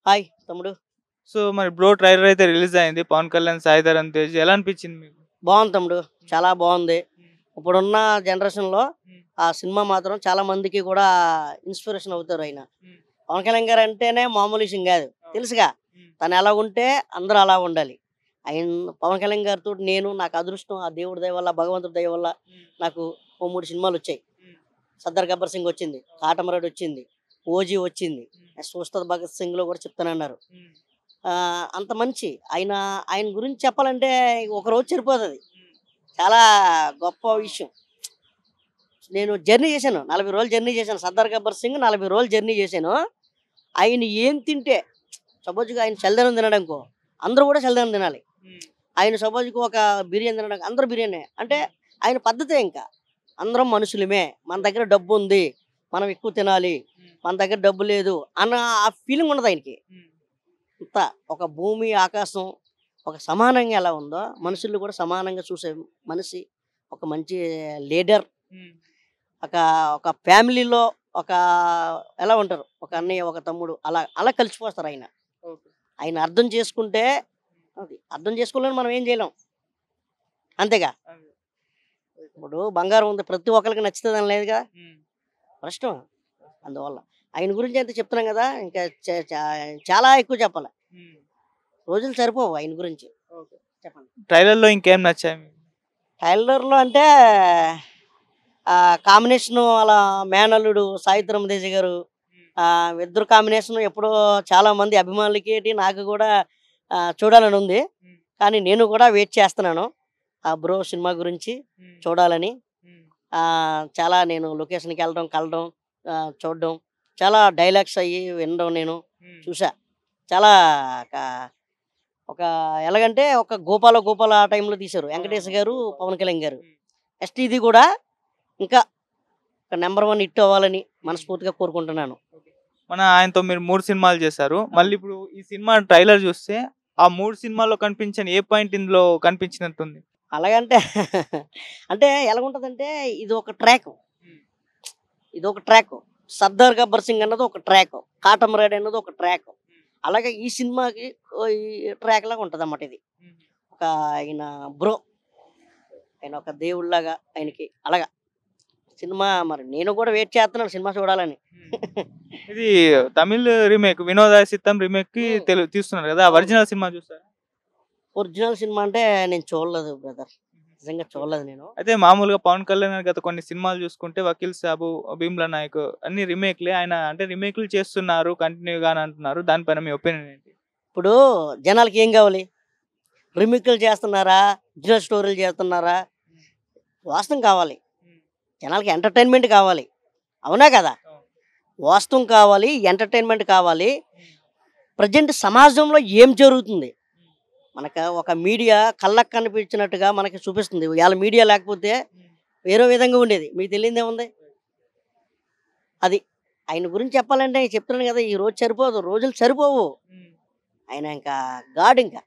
Hi తమ్ముడు so మరి bro trailer అయితే రిలీజ్ అయింది పవన్ కళ్యాణ్ సాయి ధరమ్ తేజ్ ఎలా అనిపించింది మీకు బాగుంది తమ్ముడు చాలా బాగుంది ఇప్పుడున్న జనరేషన్లో ఆ సినిమా మాత్రం చాలా మందికి కూడా ఇన్స్పిరేషన్ అవుతారు ఆయన పవన్ కళ్యాణ్ గారు అంటేనే మామూలు విషయం కాదు తెలుసుగా తను ఎలా ఉంటే అందరూ అలా ఉండాలి ఆయన పవన్ కళ్యాణ్ గారితో నేను నాకు అదృష్టం ఆ దేవుడి దయ వల్ల భగవంతుడి దయ వల్ల నాకు ఓ మూడు సినిమాలు వచ్చాయి సర్దార్ గబ్బర్ సింగ్ వచ్చింది కాటమరాడు వచ్చింది ఓజీ వచ్చింది నెక్స్ట్ ఉస్తాద్ భగత్ సింగ్లో కూడా చెప్తానన్నారు ఆ, అంత మంచి ఆయన ఆయన గురించి చెప్పాలంటే ఒక రోజు సరిపోతుంది చాలా గొప్ప విషయం నేను జర్నీ చేశాను నలభై రోజులు జర్నీ చేశాను సర్దార్ గబ్బర్ సింగ్ నలభై రోజులు జర్నీ చేశాను ఆయన ఏం తింటే సపోజ్గా ఆయన చల్దనం తినడానికో అందరూ కూడా చల్దనం తినాలి ఆయన సపోజ్కి ఒక బిర్యానీ తినడానికి అందరూ బిర్యానీ అంటే ఆయన పద్ధతే ఇంకా అందరం మనుషులమే మన దగ్గర డబ్బు ఉంది మనం ఎక్కువ తినాలి మన దగ్గర డబ్బు లేదు అన్న ఆ ఫీలింగ్ ఉండదు ఆయనకి అంతా ఒక భూమి ఆకాశం ఒక సమానంగా ఎలా ఉందో మనుషులు కూడా సమానంగా చూసే మనిషి ఒక మంచి లీడర్ ఒక ఒక ఫ్యామిలీలో ఒక ఎలా ఉంటారు ఒక అన్నయ్య ఒక తమ్ముడు అలా అలా కలిసిపోస్తారు ఆయన ఆయన అర్థం చేసుకుంటే అది అర్థం చేసుకోలేని మనం ఏం చేయలేం అంతేగా ఇప్పుడు బంగారం ఉంది ప్రతి ఒక్కరికి నచ్చుతుందని లేదు కదా ప్రశ్న అందువల్ల ఆయన గురించి అయితే చెప్తున్నాం కదా ఇంకా చా- చా- చాలా ఎక్కువ చెప్పాలి రోజులు సరిపోవు ఆయన గురించి చెప్పండి ట్రైలర్ లో ఇంకేం నచ్చాయి మీకు? టైలర్లో అంటే కాంబినేషన్ అలా మేనల్లుడు సాయిత్రం దేశ గారు ఆ, ఇద్దరు కాంబినేషన్ ఎప్పుడో చాలా మంది అభిమానులకి ఏంటి నాకు కూడా ఆ, చూడాలని ఉంది కానీ నేను కూడా వెయిట్ చేస్తున్నాను ఆ బ్రో సినిమా గురించి చూడాలని ఆ, చాలా నేను లొకేషన్కి వెళ్ళడం కలడం ఆ, చూడడం చాలా డైలాగ్స్ అయ్యి వినడం నేను చూసా చాలా ఒక- ఒక ఎలాగంటే ఒక గోపాల గోపాల ఆ టైంలో తీశారు వెంకటేష్ గారు పవన్ కళ్యాణ్ గారు నెక్స్ట్ ఇది కూడా ఇంకా ఒక నెంబర్ వన్ హిట్ అవ్వాలని మనస్ఫూర్తిగా కోరుకుంటున్నాను మన ఆయనతో మీరు మూడు సినిమాలు చేశారు మళ్ళీ ఇప్పుడు ఈ సినిమా ట్రైలర్ చూస్తే ఆ మూడు సినిమాల్లో కనిపించని ఏ పాయింట్ ఇందులో కనిపించినట్టుంది అలాగంటే అంటే ఎలాగుంటుందంటే ఇది ఒక ట్రాక్ ఇది ఒక ట్రాక్ సర్దార్ గబ్బర్ సింగ్ అన్నది ఒక ట్రాక్ కాటమరాడ్ అన్నది ఒక ట్రాక్ అలాగే ఈ సినిమాకి ఓ ఈ ట్రాక్ లాగా ఉంటుంది అన్నమాట ఇది ఒక ఆయన బ్రో ఆయన ఒక దేవుళ్ళలాగా ఆయనకి అలాగా సినిమా మరి నేను కూడా వెయిట్ చేస్తున్నాను సినిమా చూడాలని ఇది తమిళ్ రీమేక్ వినోద సిద్ధం రీమేక్ కి Hmm. తెలు తీస్తున్నారు కదా ఒరిజినల్ సినిమా చూస్తారా ఒరిజినల్ సినిమా అంటే నేను చూడలేదు బ్రదర్ నిజంగా చూడలేదు నేను అయితే మామూలుగా పవన్ కళ్యాణ్ గారి గత కొన్ని సినిమాలు చూసుకుంటే వకీల్ సాబు భీమ్లా నాయక్ అన్ని రీమేక్లే ఆయన అంటే రీమేక్లు చేస్తున్నారు కంటిన్యూగా అని అంటున్నారు దానిపైన మీ ఒపీనియన్ ఏంటి ఇప్పుడు జనాలకి ఏం కావాలి రిమిక్లు చేస్తున్నారా ఒరిజినల్ స్టోరీలు చేస్తున్నారా వాస్తవం కావాలి జనాలకి ఎంటర్టైన్మెంట్ కావాలి అవునా కదా వాస్తవం కావాలి ఎంటర్టైన్మెంట్ కావాలి ప్రజెంట్ సమాజంలో ఏం జరుగుతుంది మనకు ఒక మీడియా కళ్ళకు కనిపించినట్టుగా మనకి చూపిస్తుంది ఇవాళ మీడియా లేకపోతే వేరే విధంగా ఉండేది మీకు తెలియదే ఉంది అది ఆయన గురించి చెప్పాలంటే చెప్తున్నాను కదా ఈ రోజు సరిపోదు రోజులు సరిపోవు ఆయన ఇంకా గాడ్ ఇంకా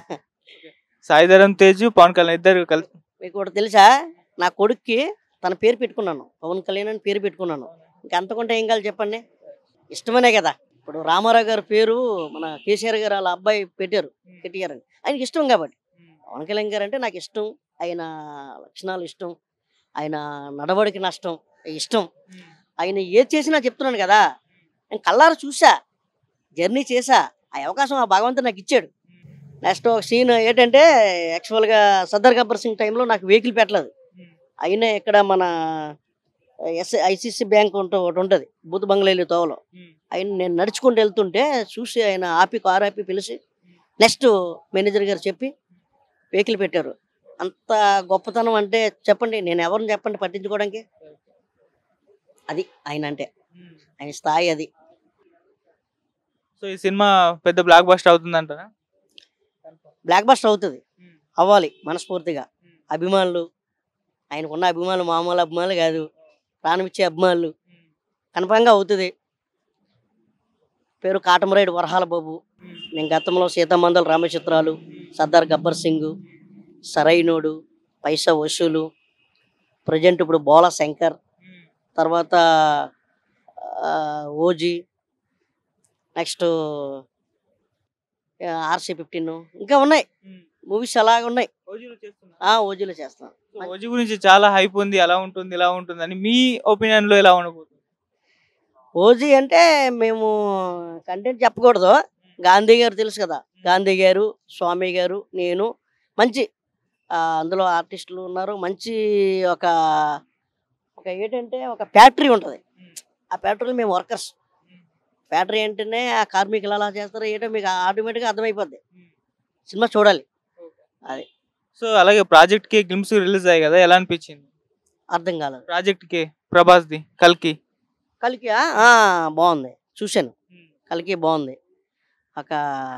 సాయిధరం తేజ్ పవన్ కళ్యాణ్ ఇద్దరు కలిసి మీకు కూడా తెలుసా నా కొడుక్కి తన పేరు పెట్టుకున్నాను పవన్ కళ్యాణ్ అని పేరు పెట్టుకున్నాను ఇంకా అంతకుంటే ఏం కావాలి చెప్పండి ఇష్టమనే కదా ఇప్పుడు రామారావు గారి పేరు మన కేసీఆర్ గారు వాళ్ళ అబ్బాయి పెట్టారు కేటీఆర్ అని ఆయనకి ఇష్టం కాబట్టి పవన్ కళ్యాణ్ గారు అంటే నాకు ఇష్టం ఆయన లక్షణాలు ఇష్టం ఆయన నడవడికి నష్టం ఇష్టం ఆయన ఏది చేసినా చెప్తున్నాను కదా నేను కల్లారు చూసా జర్నీ చేసా ఆ అవకాశం ఆ భగవంతుడు నాకు ఇచ్చాడు నెక్స్ట్ ఒక సీన్ ఏంటంటే యాక్చువల్గా సర్దార్ గబ్బర్ సింగ్ టైంలో నాకు వెహికల్ పెట్టలేదు అయినా ఇక్కడ మన ఎస్ ఐసిసి బ్యాంక్ ఉంట ఒకటి ఉంటుంది బూత్ బంగ్లాలు తోవలో ఆయన నేను నడుచుకుంటూ వెళ్తుంటే చూసి ఆయన ఆపి కారు ఆపి పిలిచి నెక్స్ట్ మేనేజర్ గారు చెప్పి వెహికల్ పెట్టారు అంత గొప్పతనం అంటే చెప్పండి నేను ఎవరిని చెప్పండి పట్టించుకోవడానికి అది ఆయన అంటే ఆయన స్థాయి అది సో ఈ సినిమా పెద్ద బ్లాక్ బస్టర్ అవుతుందంటారా బ్లాక్ బస్టర్ అవుతుంది అవ్వాలి మనస్ఫూర్తిగా అభిమానులు ఆయనకున్న అభిమానులు మామూలు అభిమానులు కాదు ప్రాణమిచ్చే అభిమానులు కన్ఫామ్గా అవుతుంది పేరు కాటమరేడు వరహాల బాబు నేను గతంలో సీతామందల రామచిత్రాలు సర్దార్ గబ్బర్ సింగ్ సరైనోడు పైసా వసూలు ప్రజెంట్ ఇప్పుడు బోల శంకర్ తర్వాత ఆ, ఓజీ నెక్స్ట్ ఆర్సీ ఫిఫ్టీన్ ఇంకా ఉన్నాయి మూవీస్ అలాగ ఉన్నాయి ఓజీలో చేస్తున్నారు ఆ ఓజీలో చేస్తాం సో ఓజీ గురించి చాలా హైప్ ఉంది అలా ఉంటుంది ఇలా ఉంటుంది అని మీ ఒపీనియన్ లో ఎలా ఉండబోతుంది ఓజీ అంటే మేము కంటెంట్ చెప్పకూడదు గాంధీ గారు తెలుసు కదా గాంధీ గారు స్వామి గారు నేను మంచి ఆ, అందులో ఆర్టిస్టులు ఉన్నారు మంచి ఒక ఒక ఏంటంటే ఒక ఫ్యాక్టరీ ఉంటుంది ఆ ఫ్యాక్టరీలో మేము వర్కర్స్ ఫ్యాక్టరీ అంటేనే ఆ కార్మికులు అలా చేస్తారు ఏంటో మీకు ఆటోమేటిక్గా అర్థమైపోద్ది సినిమా చూడాలి అది సో అలాగే ప్రాజెక్ట్ కి గ్లిమ్స్ రిలీజ్ అయ్యాయి కదా ఎలా అనిపించింది అర్థం కాలేదు ప్రాజెక్ట్ కి ప్రభాస్ ది కల్కి కలికి ఆ, ఆ, బాగుంది చూశాను కలికి బాగుంది ఒక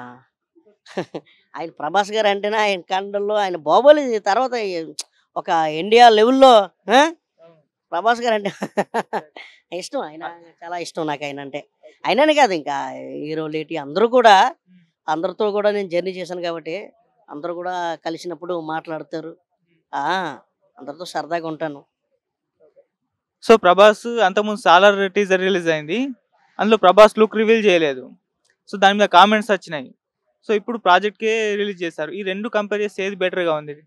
ఆయన ప్రభాస్ గారు అంటేనే ఆయన కండల్లో ఆయన బాహుబలి తర్వాత ఈ- ఒక ఇండియా లెవెల్లో ఆ? ప్రభాస్ గారు అంటే ఇష్టం ఆయన చాలా ఇష్టం నాకు ఆయన అంటే ఆయననే కాదు ఇంకా హీరో లేటి అందరూ కూడా అందరితో కూడా నేను జర్నీ చేశాను కాబట్టి అందరూ కూడా కలిసినప్పుడు మాట్లాడతారు ఆ, అందరితో సరదాగా ఉంటాను సో ప్రభాస్ అంతకుముందు సాలార్ టీజర్ రిలీజ్ అయింది అందులో ప్రభాస్ లుక్ రివీల్ చేయలేదు సో దాని మీద కామెంట్స్ వచ్చినాయి సో ఇప్పుడు ప్రాజెక్ట్ కే రిలీజ్ చేశారు ఈ రెండు కంపేర్ చేస్తే ఏది బెటర్ గా ఉంది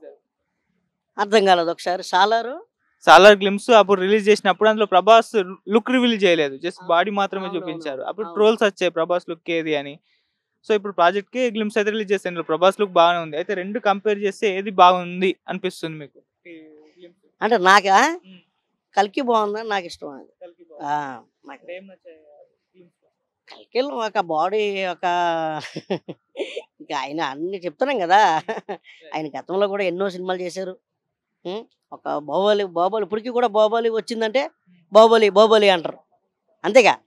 అర్థం కాలేదు ఒకసారి సాలారు సాలార్ గ్లిమ్స్ అప్పుడు రిలీజ్ చేసినప్పుడు అందులో ప్రభాస్ లుక్ రివీల్ చేయలేదు జస్ట్ బాడీ మాత్రమే అవునవును. చూపించారు అప్పుడు అవును. ట్రోల్స్ వచ్చాయి ప్రభాస్ లుక్ ఏది అని సో ఇప్పుడు ప్రాజెక్ట్ కి గ్లిమ్స్ అయితే రిలీజ్ చేశారు ఇందులో ప్రభాస్ లుక్ బాగానే ఉంది అయితే రెండు కంపేర్ చేస్తే ఏది బాగుంది అనిపిస్తుంది మీకు అంటే నాకా కలికి బాగుందని నాకు ఇష్టం అది ఆ, నాకు కల్కిలో ఒక బాడీ ఒక ఇంకా ఆయన అన్ని చెప్తున్నాం కదా ఆయన గతంలో కూడా ఎన్నో సినిమాలు చేశారు ఉం? ఒక బాహుబలి బాహుబలి ఇప్పటికీ కూడా బాహుబలి వచ్చిందంటే బాహుబలి బాహుబలి అంటారు అంతేగా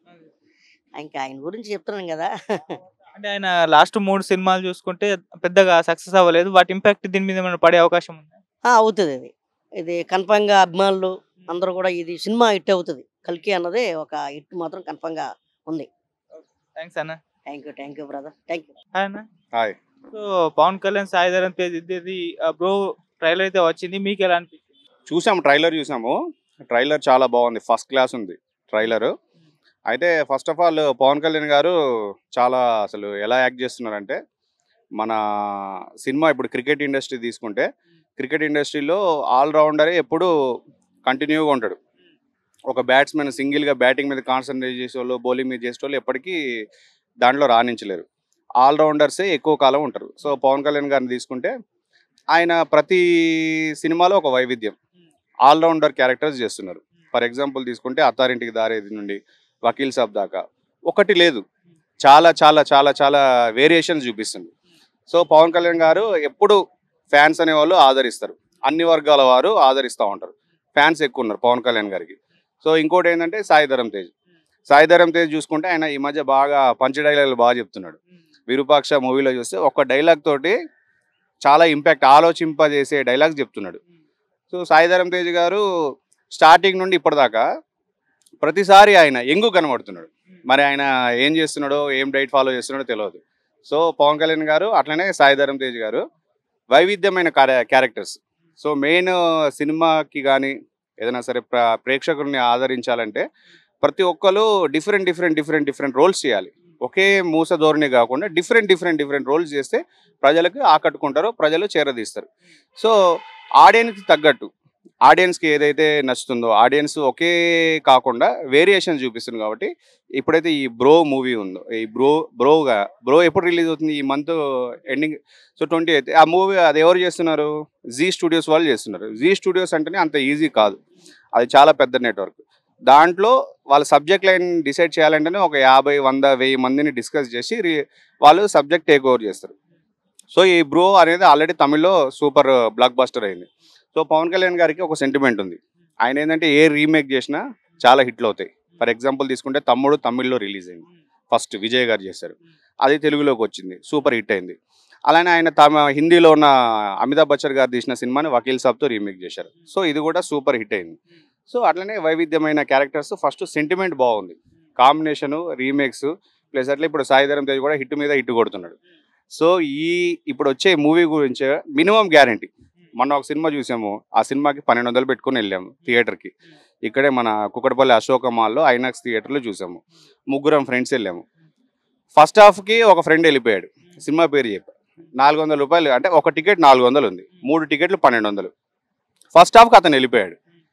ఇంకా ఆయన గురించి చెప్తున్నాం కదా అంటే ఆయన లాస్ట్ మూడు సినిమాలు చూసుకుంటే పెద్దగా సక్సెస్ అవ్వలేదు వాటి ఇంపాక్ట్ దీని మీద ఏమైనా పడే అవకాశం ఉంది ఆ, అవుతుంది ఇది ఇది కన్ఫామ్గా అభిమానులు అందరూ కూడా ఇది సినిమా హిట్ అవుతుంది కల్కి అన్నది ఒక హిట్ మాత్రం కన్ఫామ్గా ఉంది థ్యాంక్స్ అన్న thank you thank you brother thank you hi అన్న హాయ్ సో పవన్ కళ్యాణ్ సాయి ధరమ్ తేజ్ ఇద్దరిది బ్రో ట్రైలర్ అయితే వచ్చింది మీకు ఎలా అనిపించింది చూసాము ట్రైలర్ చూసాము ట్రైలర్ చాలా బాగుంది ఫస్ట్ క్లాస్ ఉంది ట్రైలర్ అయితే first of all Pawan Kalyan గారు చాలా అసలు ఎలా యాక్ట్ చేస్తున్నారంటే మన సినిమా ఇప్పుడు క్రికెట్ ఇండస్ట్రీ తీసుకుంటే క్రికెట్ ఇండస్ట్రీలో ఆల్రౌండరే ఎప్పుడు కంటిన్యూగా ఉంటాడు ఒక బ్యాట్స్మెన్ సింగిల్గా బ్యాటింగ్ మీద కాన్సన్ట్రేట్ చేసే వాళ్ళు బౌలింగ్ మీద చేసే వాళ్ళు ఎప్పటికీ దాంట్లో రాణించలేరు ఆల్రౌండర్సే ఎక్కువ కాలం ఉంటారు సో పవన్ కళ్యాణ్ గారిని తీసుకుంటే ఆయన ప్రతి సినిమాలో ఒక వైవిధ్యం ఆల్రౌండర్ క్యారెక్టర్స్ చేస్తున్నారు ఫర్ ఎగ్జాంపుల్ తీసుకుంటే అత్తారింటికి దారేది నుండి వకీల్ సాబ్ దాకా ఒకటి లేదు చాలా చాలా చాలా చాలా వేరియేషన్స్ చూపిస్తుంది సో పవన్ కళ్యాణ్ గారు ఎప్పుడు ఫ్యాన్స్ అనేవాళ్ళు ఆదరిస్తారు అన్ని వర్గాల వారు ఆదరిస్తూ ఉంటారు ఫ్యాన్స్ ఎక్కువ ఉన్నారు పవన్ కళ్యాణ్ గారికి సో ఇంకోటి ఏంటంటే సాయి ధరమ్ తేజ్ సాయి ధరమ్ తేజ్ చూసుకుంటే ఆయన ఈ మధ్య బాగా పంచ డైలాగులు బాగా చెప్తున్నాడు విరూపాక్ష మూవీలో చూస్తే ఒక డైలాగ్ తోటి చాలా ఇంపాక్ట్ ఆలోచింపజేసే డైలాగ్స్ చెప్తున్నాడు సో సాయిధరం తేజ్ గారు స్టార్టింగ్ నుండి ఇప్పటిదాకా ప్రతిసారి ఆయన ఎంగు కనబడుతున్నాడు మరి ఆయన ఏం చేస్తున్నాడో ఏం డైట్ ఫాలో చేస్తున్నాడో తెలియదు సో పవన్ కళ్యాణ్ గారు అట్లనే సాయిధరం తేజ్ గారు వైవిధ్యమైన క్యారెక్టర్స్ సో మెయిన్ సినిమాకి కానీ ఏదైనా సరే ప్ర ప్రేక్షకుల్ని ఆదరించాలంటే ప్రతి ఒక్కరు different different different different roles చేయాలి ఒకే మూస ధోరణి కాకుండా డిఫరెంట్ డిఫరెంట్ డిఫరెంట్ రోల్స్ చేస్తే ప్రజలకు ఆకట్టుకుంటారో ప్రజలు చేరదీస్తారు సో ఆడియన్స్కి తగ్గట్టు ఆడియన్స్కి ఏదైతే నచ్చుతుందో ఆడియన్స్ ఒకే కాకుండా వేరియేషన్ చూపిస్తుంది కాబట్టి ఇప్పుడైతే ఈ బ్రో మూవీ ఉందో ఈ బ్రో బ్రోగా బ్రో ఎప్పుడు రిలీజ్ అవుతుంది ఈ మంత్ ఎండింగ్ సో ట్వంటీ అయితే ఆ మూవీ అది ఎవరు చేస్తున్నారు జీ స్టూడియోస్ వాళ్ళు చేస్తున్నారు జీ స్టూడియోస్ అంటేనే అంత ఈజీ కాదు అది చాలా పెద్ద నెట్వర్క్ దాంట్లో వాళ్ళ సబ్జెక్ట్ లైన్ డిసైడ్ చేయాలంటేనే ఒక యాభై వంద వెయ్యి మందిని డిస్కస్ చేసి రి- వాళ్ళు సబ్జెక్ట్ టేక్ ఓవర్ చేస్తారు సో ఈ బ్రో అనేది ఆల్రెడీ తమిళ్లో సూపర్ బ్లాక్ బస్టర్ అయింది సో పవన్ కళ్యాణ్ గారికి ఒక సెంటిమెంట్ ఉంది ఆయన ఏంటంటే ఏ రీమేక్ చేసినా చాలా హిట్లు అవుతాయి ఫర్ ఎగ్జాంపుల్ తీసుకుంటే తమ్ముడు తమిళ్లో రిలీజ్ అయింది ఫస్ట్ విజయ్ గారు చేశారు అది తెలుగులోకి వచ్చింది సూపర్ హిట్ అయింది అలానే ఆయన తమ హిందీలో ఉన్న అమితాబ్ బచ్చన్ గారు తీసిన సినిమాని వకీల్ సాబ్తో రీమేక్ చేశారు సో ఇది కూడా సూపర్ హిట్ అయింది సో అట్లనే వైవిధ్యమైన క్యారెక్టర్స్ ఫస్ట్ సెంటిమెంట్ బాగుంది కాంబినేషను రీమేక్స్ ప్లస్ అట్లా ఇప్పుడు సాయిధరం తేజ్ కూడా హిట్ మీద హిట్ కొడుతున్నాడు సో ఈ ఇప్పుడు వచ్చే మూవీ గురించి మినిమం గ్యారంటీ మొన్న ఒక సినిమా చూసాము ఆ సినిమాకి పన్నెండు వందలు పెట్టుకొని వెళ్ళాము థియేటర్కి ఇక్కడే మన కుక్కడపల్లి అశోక మాల్లో ఐనాక్స్ థియేటర్లో చూసాము ముగ్గురం ఫ్రెండ్స్ వెళ్ళాము ఫస్ట్ హాఫ్కి ఒక ఫ్రెండ్ వెళ్ళిపోయాడు సినిమా పేరు చెప్పా నాలుగు వందల రూపాయలు అంటే ఒక టికెట్ నాలుగు వందలు ఉంది మూడు టికెట్లు పన్నెండు వందలు ఫస్ట్ హాఫ్కి అతను వెళ్ళిపోయాడు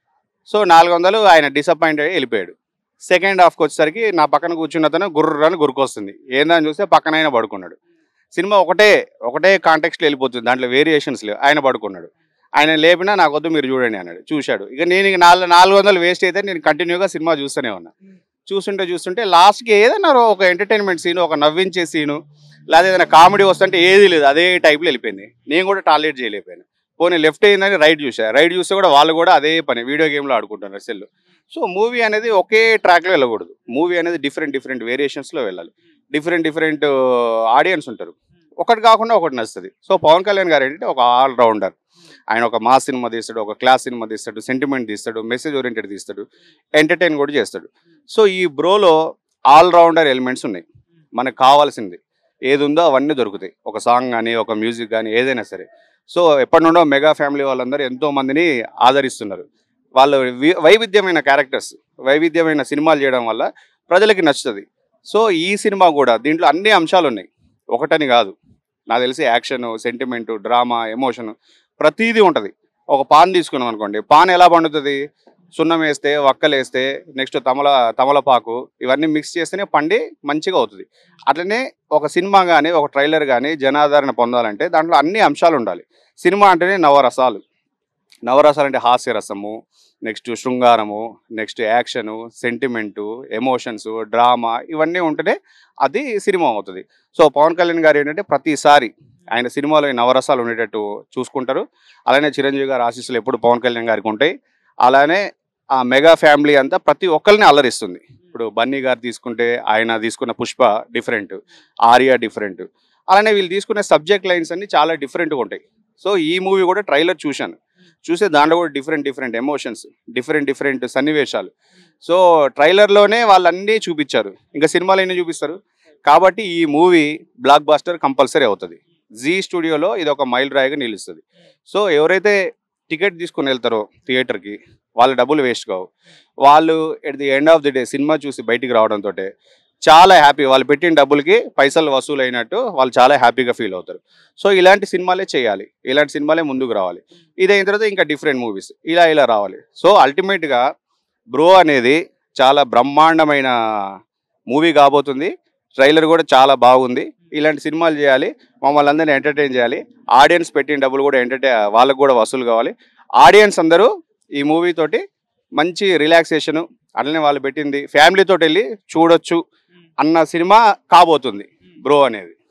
సో నాలుగు వందలు ఆయన డిసప్పాయింట్ అయ్యి వెళ్ళిపోయాడు సెకండ్ హాఫ్కి వచ్చేసరికి నా పక్కన కూర్చున్న అతను గుర్రని గురుకొస్తుంది ఏందని చూస్తే పక్కన ఆయన పడుకున్నాడు సినిమా ఒకటే ఒకటే కాంటెక్స్ట్లో వెళ్ళిపోతుంది దాంట్లో వేరియేషన్స్ లేవు ఆయన పడుకున్నాడు ఆయన లేపినా నాకు వద్దు మీరు చూడండి అన్నాడు చూశాడు ఇక నేను ఇక నాలుగు నాలుగు వందలు వేస్ట్ అయితే నేను కంటిన్యూగా సినిమా చూస్తూనే ఉన్నా చూస్తుంటే చూస్తుంటే లాస్ట్కి ఏదైనా ఒక ఎంటర్టైన్మెంట్ సీను ఒక నవ్వించే సీను లేదా ఏదైనా కామెడీ వస్తుంటే ఏది లేదు అదే టైప్లో వెళ్ళిపోయింది నేను కూడా టార్గెట్ చేయలేకపోయాను పోనీ లెఫ్ట్ అయిందని రైట్ చూసా రైట్ చూస్తే కూడా వాళ్ళు కూడా అదే పని వీడియో గేమ్లో ఆడుకుంటున్నారు సెల్ సో మూవీ అనేది ఒకే ట్రాక్లో వెళ్ళకూడదు మూవీ అనేది డిఫరెంట్ డిఫరెంట్ వేరియేషన్స్లో వెళ్ళాలి డిఫరెంట్ డిఫరెంట్ ఆడియన్స్ ఉంటారు ఒకటి కాకుండా ఒకటి నచ్చుతుంది సో పవన్ కళ్యాణ్ గారు ఏంటంటే ఒక ఆల్రౌండర్ ఆయన ఒక మాస్ సినిమా తీస్తాడు ఒక క్లాస్ సినిమా తీస్తాడు సెంటిమెంట్ తీస్తాడు మెసేజ్ ఓరియంటెడ్ తీస్తాడు ఎంటర్టైన్ కూడా చేస్తాడు సో ఈ బ్రోలో ఆల్రౌండర్ ఎలిమెంట్స్ ఉన్నాయి మనకు కావాల్సింది ఏది ఉందో అవన్నీ దొరుకుతాయి ఒక సాంగ్ కానీ ఒక మ్యూజిక్ కానీ ఏదైనా సరే సో ఎప్పటి నుండో మెగా ఫ్యామిలీ వాళ్ళందరూ ఎంతో మందిని ఆదరిస్తున్నారు వాళ్ళు వి- వైవిధ్యమైన క్యారెక్టర్స్ వైవిధ్యమైన సినిమాలు చేయడం వల్ల ప్రజలకి నచ్చుతుంది సో ఈ సినిమా కూడా దీంట్లో అన్ని అంశాలు ఉన్నాయి ఒకటని కాదు నాకు తెలిసి యాక్షన్ సెంటిమెంట్ డ్రామా ఎమోషన్ ప్రతిదీ ఉంటుంది ఒక పాన్ తీసుకున్నాం అనుకోండి పాన్ ఎలా పండుతుంది సున్నం వేస్తే వక్కలు వేస్తే నెక్స్ట్ తమల తమలపాకు ఇవన్నీ మిక్స్ చేస్తేనే పండి మంచిగా అవుతుంది అట్లనే ఒక సినిమా కానీ ఒక ట్రైలర్ కానీ జనాదరణ పొందాలంటే దాంట్లో అన్ని అంశాలు ఉండాలి సినిమా అంటేనే నవరసాలు నవరసాలు అంటే హాస్యరసము నెక్స్ట్ శృంగారము next action sentiment emotions drama ఇవన్నీ ఉంటేనే అది సినిమా అవుతుంది సో పవన్ కళ్యాణ్ గారు ఏంటంటే ప్రతిసారి ఆయన సినిమాలో ఈ నవరసాలు ఉండేటట్టు చూసుకుంటారు అలానే చిరంజీవి గారి ఆశీస్సులు ఎప్పుడు పవన్ కళ్యాణ్ గారికి ఉంటాయి అలానే ఆ మెగా ఫ్యామిలీ అంతా ప్రతి ఒక్కరిని అల్లరిస్తుంది ఇప్పుడు బన్నీ గారు తీసుకుంటే ఆయన తీసుకున్న పుష్ప డిఫరెంట్ ఆర్య డిఫరెంట్ అలానే వీళ్ళు తీసుకునే సబ్జెక్ట్ లైన్స్ అన్ని చాలా డిఫరెంట్గా ఉంటాయి సో ఈ మూవీ కూడా ట్రైలర్ చూశాను చూసే దాంట్లో కూడా different different emotions different different సన్నివేశాలు సో ట్రైలర్లోనే వాళ్ళన్నీ చూపించారు ఇంకా సినిమాలు ఎన్ని చూపిస్తారు కాబట్టి ఈ మూవీ బ్లాక్ బాస్టర్ కంపల్సరీ అవుతుంది జీ స్టూడియోలో ఇది ఒక మైల్ రాయిగా నిలుస్తుంది సో ఎవరైతే టికెట్ తీసుకుని వెళ్తారో థియేటర్కి వాళ్ళ డబ్బులు వేస్ట్ కావు వాళ్ళు at the end of the day సినిమా చూసి బయటికి రావడంతో చాలా హ్యాపీ వాళ్ళు పెట్టిన డబ్బులకి పైసలు వసూలు అయినట్టు వాళ్ళు చాలా హ్యాపీగా ఫీల్ అవుతారు సో ఇలాంటి సినిమాలే చేయాలి ఇలాంటి సినిమాలే ముందుకు రావాలి ఇదైన తర్వాత ఇంకా డిఫరెంట్ మూవీస్ ఇలా ఇలా రావాలి సో అల్టిమేట్గా బ్రో అనేది చాలా బ్రహ్మాండమైన మూవీ కాబోతుంది ట్రైలర్ కూడా చాలా బాగుంది ఇలాంటి సినిమాలు చేయాలి మమ్మల్ని అందరినీ ఎంటర్టైన్ చేయాలి ఆడియన్స్ పెట్టిన డబ్బులు కూడా ఎంటర్టైన్ వాళ్ళకు కూడా వసూలు కావాలి ఆడియన్స్ అందరూ ఈ మూవీ తోటి మంచి రిలాక్సేషను అట్లనే వాళ్ళు పెట్టింది ఫ్యామిలీతో వెళ్ళి చూడొచ్చు అన్న సినిమా కాబోతుంది బ్రో అనేది